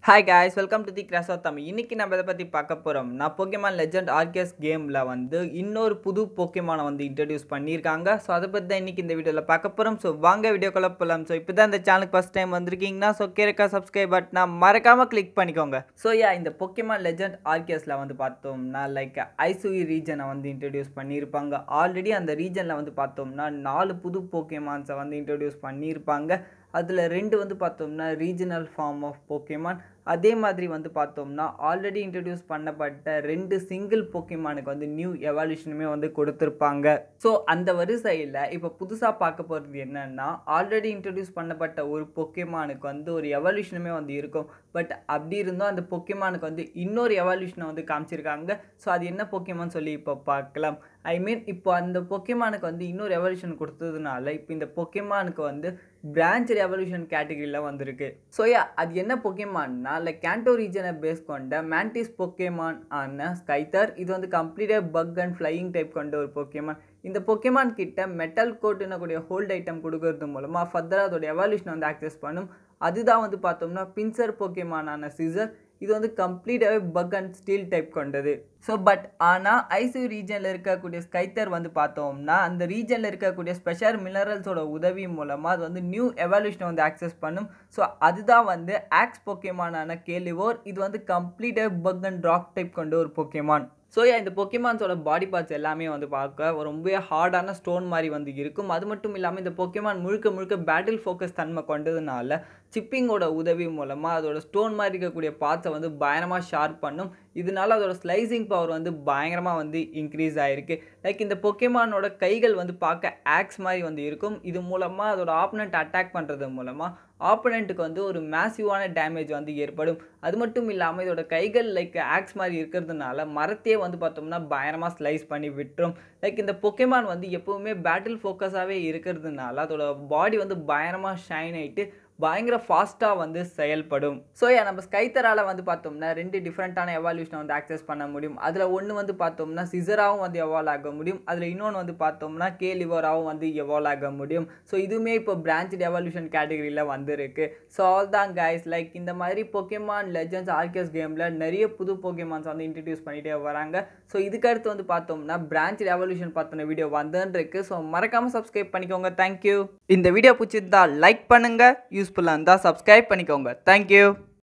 hi guys welcome to the cross of Tamil இன்னைக்கு நம்ம இதை பற்றி பார்க்க போகிறோம் நான் போக்கேமான் லெஜண்ட் ஆர்கேஸ் கேமில் வந்து இன்னொரு புது போக்கேமானை வந்து இன்ட்ரடியூஸ் பண்ணியிருக்காங்க ஸோ அதை பற்றி தான் இன்றைக்கி இந்த வீடியோவில் பார்க்க போகிறோம் ஸோ வாங்க வீடியோக்குள்ள போகலாம் ஸோ இப்போ தான் இந்த சேனலுக்கு ஃபஸ்ட் டைம் வந்திருக்கீங்கன்னா ஸோ கேரக்கா சப்ஸ்கிரைப் பட்டனா மறக்காமல் கிளிக் பண்ணிக்கோங்க ஸோ யா இந்த போக்கேமான் லெஜண்ட் ஆர்கேஸில் வந்து பார்த்தோம்னா லைக் ஐசுவி ரீஜனை வந்து இன்ட்ரடியூஸ் பண்ணியிருப்பாங்க ஆல்ரெடி அந்த ரீஜனில் வந்து பார்த்தோம்னா நாலு புது போக்கேமான்ஸை வந்து இன்ட்ரடியூஸ் பண்ணியிருப்பாங்க அதில் ரெண்டு வந்து பார்த்தோம்னா ரீஜனல் ஃபார்ம் ஆஃப் போக்கேமான் அதே மாதிரி வந்து பார்த்தோம்னா ஆல்ரெடி இன்ட்ரடியூஸ் பண்ணப்பட்ட ரெண்டு சிங்கிள் போக்கேமானுக்கு வந்து நியூ எவால்யூஷனுமே வந்து கொடுத்துருப்பாங்க ஸோ அந்த வரிசையில் இப்போ புதுசாக பார்க்க போகிறது என்னன்னா ஆல்ரெடி இன்ட்ரடியூஸ் பண்ணப்பட்ட ஒரு பொக்கேமானுக்கு வந்து ஒரு எவால்யூஷனுமே வந்து இருக்கும் பட் அப்படி இருந்தும் அந்த பொக்கேமானுக்கு வந்து இன்னொரு எவால்யூஷனை வந்து காமிச்சிருக்காங்க ஸோ அது என்ன பொக்கேமான் சொல்லி இப்போ பார்க்கலாம் ஐ மீன் இப்போ அந்த பொக்கேமானுக்கு வந்து இன்னொரு எவல்யூஷன் கொடுத்ததுனால இப்போ இந்த பொக்கேமானுக்கு வந்து பிரான்ச் ரெவல்யூஷன் கேட்டகரியில் வந்திருக்கு ஸோ யா அது என்ன பொக்கேமான்னா லைக் கேண்டோ ரீஜனை பேஸ் கொண்ட மேண்டிஸ் பொக்கேமான் ஆன ஸ்கைத்தர் இது வந்து கம்ப்ளீட்டாக பக் அண்ட் ஃப்ளையிங் டைப் கொண்ட ஒரு பொக்கேமான் இந்த பொக்கேமான் கிட்ட மெட்டல் கோட்டுனக்கூடிய ஹோல்ட் ஐட்டம் கொடுக்கறது மூலமாக ஃபர்தராக அதோட எவால்யூஷனை வந்து ஆக்சஸ் பண்ணும் அதுதான் வந்து பார்த்தோம்னா பின்சர் பொக்கேமானான சிசர் இது வந்து கம்ப்ளீட்டாகவே பக் அண்ட் ஸ்டீல் டைப் கொண்டது ஸோ பட் ஆனால் ஐசியூ ரீஜனில் இருக்கக்கூடிய ஸ்கைத்தர் வந்து பார்த்தோம்னா அந்த ரீஜனில் இருக்கக்கூடிய ஸ்பெஷல் மினரல்ஸோட உதவி மூலமாக அது வந்து நியூ எவால்யூஷனை வந்து ஆக்சஸ் பண்ணும் ஸோ அதுதான் வந்து ஆக்ஸ் பொக்கேமானான கேலிவோர் இது வந்து கம்ப்ளீட்டாக பக் அண்ட் ராக் டைப் கொண்ட ஒரு பொக்கேமான் ஸோ இந்த பொக்கேமான்ஸோட பாடி பார்ட்ஸ் எல்லாமே வந்து பார்க்க ரொம்ப ஹார்டான ஸ்டோன் மாதிரி வந்து இருக்கும் அது மட்டும் இல்லாமல் இந்த பொக்கேமான் முழுக்க முழுக்க பேட்டில் ஃபோக்கஸ் தன்மை கொண்டதுனால சிப்பிங்கோட உதவி மூலமாக அதோட ஸ்டோன் மாதிரி இருக்கக்கூடிய பார்ட்ஸை வந்து பயங்கரமாக ஷார்ப் பண்ணும் இதனால அதோட ஸ்லைசிங் பவர் வந்து பயங்கரமாக வந்து இன்க்ரீஸ் ஆகிருக்கு லைக் இந்த பொக்கேமானோட கைகள் வந்து பார்க்க ஆக்ஸ் மாதிரி வந்து இருக்கும் இது மூலமாக அதோட ஆப்பனண்ட் அட்டாக் பண்ணுறது மூலமாக ஆப்பனண்ட்டுக்கு வந்து ஒரு மேசிவான டேமேஜ் வந்து ஏற்படும் அது மட்டும் இல்லாமல் இதோட கைகள் லைக் ஆக்ஸ் மாதிரி இருக்கிறதுனால மரத்தையே வந்து பார்த்தோம்னா பயங்கரமாக ஸ்லைஸ் பண்ணி விட்டுரும் லைக் இந்த பொக்கேமான் வந்து எப்போவுமே பேட்டில் ஃபோக்கஸாகவே இருக்கிறதுனால அதோட பாடி வந்து பயங்கரமாக ஷைன் ஆகிட்டு பயங்கர ஃபாஸ்ட்டாக வந்து செயல்படும் ஸோ நம்ம ஸ்கைத்தரால் வந்து பார்த்தோம்னா ரெண்டு டிஃப்ரெண்ட்டான எவால்யூஷனை வந்து ஆக்சஸ் பண்ண முடியும் அதில் ஒன்று வந்து பார்த்தோம்னா சிசராகவும் வந்து எவால்வ் ஆக முடியும் அதில் இன்னொன்று வந்து பார்த்தோம்னா கே லிவராகவும் வந்து எவால்வ் ஆக முடியும் ஸோ இதுவுமே இப்போ பிரான்ச் எவால்யூஷன் கேட்டகரியில் வந்துருக்கு ஸோ ஆல் தான் கைஸ் லைக் இந்த மாதிரி பொக்கேமான் லெஜண்ட்ஸ் ஆர்கேஸ் கேமில் நிறைய புது பொக்கேமான்ஸ் வந்து இன்ட்ரடியூஸ் பண்ணிகிட்டே வராங்க ஸோ இதுக்கடுத்து வந்து பார்த்தோம்னா பிரான்ச் ரெவல்யூஷன் பார்த்தின வீடியோ வந்துருக்கு ஸோ மறக்காமல் சப்ஸ்கிரைப் பண்ணிக்கோங்க தேங்க்யூ இந்த வீடியோ பிடிச்சிருந்தா லைக் பண்ணுங்கள் யூஸ்ஃபுல்லாக இருந்தால் சப்ஸ்கிரைப் பண்ணிக்கோங்க தேங்க்யூ